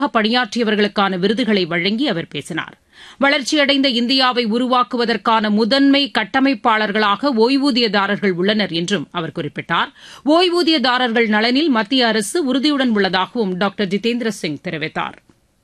பணியாற்றியவர்களுக்கான விருதுகளை வழங்கி அவர் பேசினார் வளர்ச்சியடைந்த இந்தியாவை உருவாக்குவதற்கான முதன்மை கட்டமைப்பாளர்களாக ஓய்வூதியதாரர்கள் உள்ளனர் என்றும் அவர் குறிப்பிட்டார் ஓய்வூதியதாரர்கள் நலனில் மத்திய அரசு உறுதியுடன் உள்ளதாகவும் டாக்டர் ஜிதேந்திர சிங் தெரிவித்தார்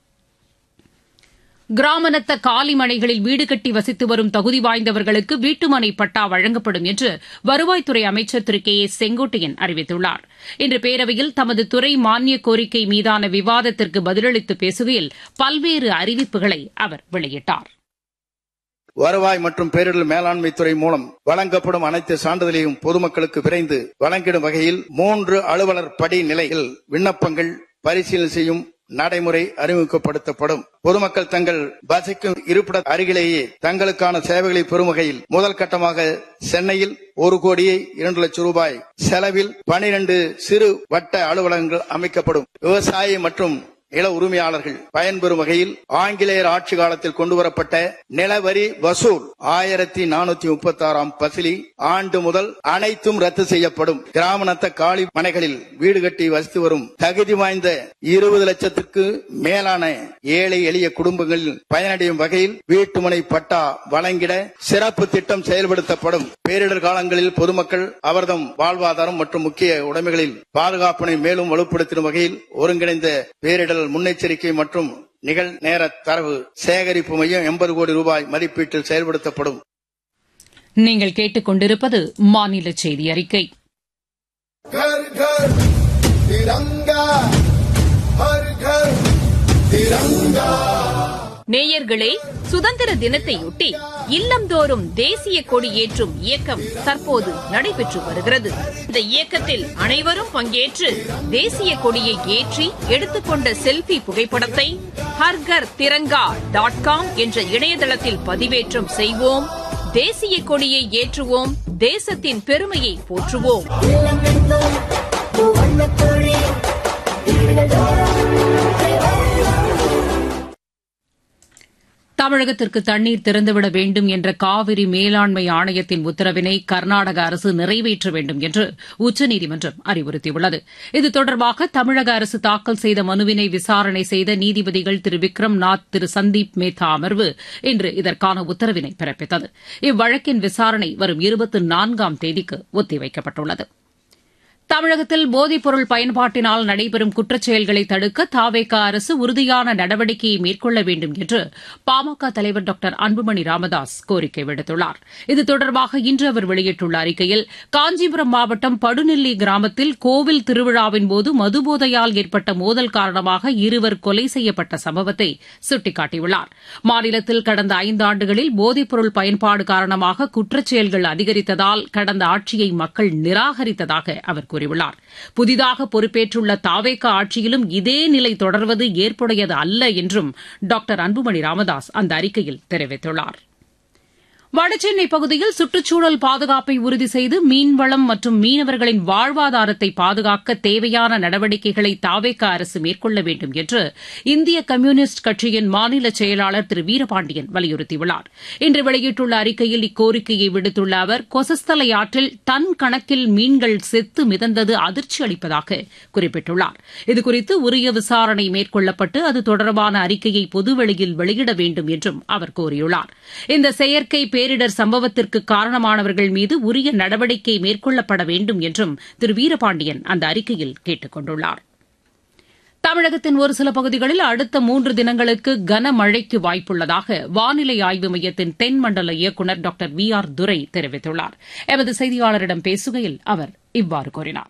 கிராமநத்த காலி மனைகளில் வீடு கட்டி வசித்து வரும் தகுதி வாய்ந்தவர்களுக்கு வீட்டுமனை பட்டா வழங்கப்படும் என்று வருவாய்த்துறை அமைச்சர் திரு கே ஏ செங்கோட்டையன் அறிவித்துள்ளார் இன்று பேரவையில் தமது துறை மானிய கோரிக்கை மீதான விவாதத்திற்கு பதிலளித்து பேசுகையில் பல்வேறு அறிவிப்புகளை அவர் வெளியிட்டார் வருவாய் மற்றும் பேரிடர் மேலாண்மை துறை மூலம் வழங்கப்படும் அனைத்து சான்றிதழையும் பொதுமக்களுக்கு விரைந்து வழங்கிடும் வகையில் மூன்று அலுவலர் படி நிலையில் விண்ணப்பங்கள் பரிசீலனை செய்யும் நடைமுறை அறிமுகப்படுத்தப்படும் பொதுமக்கள் தங்கள் வசிக்கும் இருப்பிட அருகிலேயே தங்களுக்கான சேவைகளை பெறும் வகையில் முதல் கட்டமாக சென்னையில் ஒரு கோடியே இரண்டு லட்சம் ரூபாய் செலவில் பனிரெண்டு சிறு வட்ட அலுவலகங்கள் அமைக்கப்படும் விவசாய மற்றும் நில உரிமையாளர்கள் பயன்பெறும் வகையில் ஆங்கிலேயர் ஆட்சி காலத்தில் கொண்டுவரப்பட்ட நிலவரி வசூல் ஆயிரத்தி நானூத்தி முப்பத்தி ஆறாம் பசிலி ஆண்டு முதல் அனைத்தும் ரத்து செய்யப்படும் கிராமநத்த காலி மனைகளில் வீடு கட்டி வசித்து வரும் தகுதி வாய்ந்த இருபது லட்சத்திற்கு மேலான ஏழை எளிய குடும்பங்களில் பயனடையும் வகையில் வீட்டுமனை பட்டா வழங்கிட சிறப்பு திட்டம் செயல்படுத்தப்படும் பேரிடர் காலங்களில் பொதுமக்கள் அவர்தம் வாழ்வாதாரம் மற்றும் முக்கிய உடைமைகளில் பாதுகாப்பினை மேலும் வலுப்படுத்தும் வகையில் ஒருங்கிணைந்த பேரிடர் முன்னெச்சரிக்கை மற்றும் நிகழ்நேர தரவு சேகரிப்பு மையம் எண்பது கோடி ரூபாய் மதிப்பீட்டில் செயல்படுத்தப்படும் நீங்கள் கேட்டுக் கொண்டிருப்பது மாநில செய்தி அறிக்கை घर घर तिरंगा हर घर तिरंगा நேயர்களே சுதந்திர தினத்தையொட்டி இல்லந்தோறும் தேசிய கொடி ஏற்றும் இயக்கம் தற்போது நடைபெற்று வருகிறது இந்த இயக்கத்தில் அனைவரும் பங்கேற்று தேசிய கொடியை ஏற்றி எடுத்துக்கொண்ட செல்பி புகைப்படத்தை ஹர்கர் திரங்கா டாட் காம் என்ற இணையதளத்தில் பதிவேற்றம் செய்வோம் தேசிய கொடியை ஏற்றுவோம் தேசத்தின் பெருமையை போற்றுவோம் தமிழகத்திற்கு தண்ணீர் திறந்துவிட வேண்டும் என்ற காவிரி மேலாண்மை ஆணையத்தின் உத்தரவினை கர்நாடக அரசு நிறைவேற்ற வேண்டும் என்று உச்சநீதிமன்றம் அறிவுறுத்தியுள்ளது இது தொடர்பாக தமிழக அரசு தாக்கல் செய்த மனுவினை விசாரணை செய்த நீதிபதிகள் திரு விக்ரம் நாத் திரு சந்தீப் மேத்தா அமர்வு இன்று இதற்கான உத்தரவினை பிறப்பித்தது இவ்வழக்கின் விசாரணை வரும் இருபத்தி நான்காம் தேதிக்கு ஒத்திவைக்கப்பட்டுள்ளது தமிழகத்தில் போதைப்பொருள் பயன்பாட்டினால் நடைபெறும் குற்றச்செயல்களை தடுக்க தாவேக அரசு உறுதியான நடவடிக்கையை மேற்கொள்ள வேண்டும் என்று பாமக தலைவர் டாக்டர் அன்புமணி ராமதாஸ் கோரிக்கை விடுத்துள்ளார் இது தொடர்பாக இன்று அவர் வெளியிட்டுள்ள அறிக்கையில் காஞ்சிபுரம் மாவட்டம் படுநெல்லி கிராமத்தில் கோவில் திருவிழாவின் போது மதுபோதையால் ஏற்பட்ட மோதல் காரணமாக இருவர் கொலை செய்யப்பட்ட சம்பவத்தை சுட்டிக்காட்டியுள்ளார் மாநிலத்தில் கடந்த ஐந்தாண்டுகளில் போதைப்பொருள் பயன்பாடு காரணமாக குற்றச்செயல்கள் அதிகரித்ததால் கடந்த ஆட்சியை மக்கள் நிராகரித்ததாக அவர் கூறியுள்ளார் புதிதாக பொறுப்பேற்றுள்ள தாவேகா ஆட்சியிலும் இதே நிலை தொடர்வது ஏற்புடையது அல்ல என்றும் டாக்டர் அன்புமணி ராமதாஸ் அந்த அறிக்கையில் தெரிவித்துள்ளார் வடசென்னை பகுதியில் சுற்றுச்சூழல் பாதுகாப்பை உறுதி செய்து மீன்வளம் மற்றும் மீனவர்களின் வாழ்வாதாரத்தை பாதுகாக்க தேவையான நடவடிக்கைகளை தாவேக அரசு மேற்கொள்ள வேண்டும் என்று இந்திய கம்யூனிஸ்ட் கட்சியின் மாநில செயலாளர் திரு வீரபாண்டியன் வலியுறுத்தியுள்ளார் இன்று வெளியிட்டுள்ள அறிக்கையில் இக்கோரிக்கையை விடுத்துள்ள அவர் கொசஸ்தலை ஆற்றில் டன் கணக்கில் மீன்கள் செத்து மிதந்தது அதிர்ச்சி அளிப்பதாக குறிப்பிட்டுள்ளார் இதுகுறித்து உரிய விசாரணை மேற்கொள்ளப்பட்டு அது தொடர்பான அறிக்கையை பொதுவெளியில் வெளியிட வேண்டும் என்றும் அவர் கூறியுள்ளார் இந்த செயற்கை பேரிடர் சம்பவத்திற்கு காரணமானவர்கள் மீது உரிய நடவடிக்கை மேற்கொள்ளப்பட வேண்டும் என்றும் திரு வீரபாண்டியன் அந்த அறிக்கையில் கேட்டுக் கொண்டுள்ளார் தமிழகத்தின் ஒரு சில பகுதிகளில் அடுத்த மூன்று தினங்களுக்கு கனமழைக்கு வாய்ப்புள்ளதாக வானிலை ஆய்வு மையத்தின் தென்மண்டல இயக்குநர் டாக்டர் வி ஆர் துரை தெரிவித்துள்ளார் எமது செய்தியாளரிடம் பேசுகையில் அவர் இவ்வாறு கூறினார்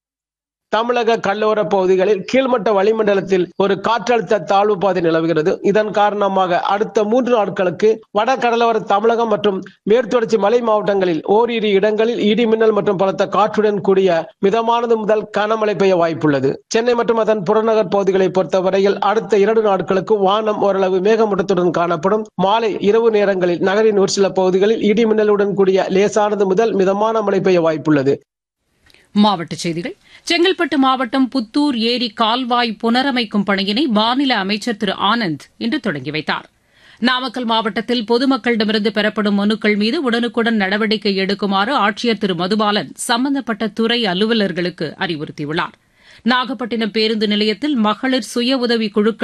தமிழக கடலோர பகுதிகளில் கீழ்மட்ட வளிமண்டலத்தில் ஒரு காற்றழுத்த தாழ்வு பாதை நிலவுகிறது இதன் காரணமாக அடுத்த மூன்று நாட்களுக்கு வட கடலோர தமிழகம் மற்றும் மேற்குத்தொடர்ச்சி மலை மாவட்டங்களில் ஓரிரு இடங்களில் இடி மின்னல் மற்றும் பலத்த காற்றுடன் கூடிய மிதமானது முதல் கனமழை பெய்ய வாய்ப்புள்ளது சென்னை மற்றும் அதன் புறநகர் பகுதிகளை பொறுத்தவரையில் அடுத்த இரண்டு நாட்களுக்கு வானம் ஓரளவு மேகமூட்டத்துடன் காணப்படும் மாலை இரவு நேரங்களில் நகரின் ஒரு சில பகுதிகளில் இடி மின்னலுடன் கூடிய லேசானது முதல் மிதமான மழை பெய்ய வாய்ப்புள்ளது மாவட்டச் செய்திகள் செங்கல்பட்டு மாவட்டம் புத்தூர் ஏரி கால்வாய் புனரமைக்கும் பணியினை மாநில அமைச்சர் திரு ஆனந்த் இன்று தொடங்கி வைத்தார் நாமக்கல் மாவட்டத்தில் பொதுமக்களிடமிருந்து பெறப்படும் மனுக்கள் மீது உடனுக்குடன் நடவடிக்கை எடுக்குமாறு ஆட்சியர் திரு மதுபாலன் சம்பந்தப்பட்ட துறை அலுவலர்களுக்கு அறிவுறுத்தியுள்ளார் நாகப்பட்டினம் பேருந்து நிலையத்தில் மகளிர் சுய உதவி குழுக்கள்